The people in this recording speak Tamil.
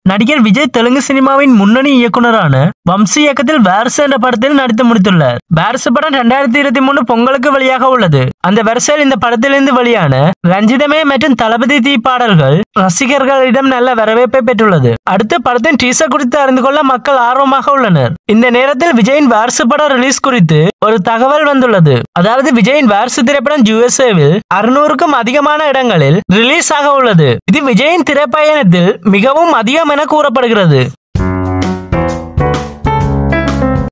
நடிகர் விஜய் தெலுங்கு சினிமாவின் முன்னணி இயக்குனரான வம்சி இயக்கத்தில் வாரிசு என்ற படத்தில் நடித்து முடித்துள்ளார் வாரிசு படம் ரெண்டாயிரத்தி இருபத்தி மூணு பொங்கலுக்கு வெளியாக உள்ளது அந்த வரிசையில் இந்த படத்திலிருந்து வெளியான ரஞ்சிதமே மற்றும் தளபதி தீ பாடல்கள் ரசிகர்களிடம் நல்ல வரவேற்பை பெற்றுள்ளது அடுத்து படத்தின் டீசர் குறித்து அறிந்து கொள்ள மக்கள் ஆர்வமாக உள்ளனர் இந்த நேரத்தில் விஜயின் வாரிசு படம் ரிலீஸ் குறித்து ஒரு தகவல் வந்துள்ளது அதாவது விஜயின் வாரிசு திரைப்படம் யுஎஸ்ஏவில் அறுநூறுக்கும் அதிகமான இடங்களில் ரிலீஸ் ஆக உள்ளது இது விஜயின் திரைப்பயணத்தில் மிகவும் அதிகம் என கூறப்படுகிறது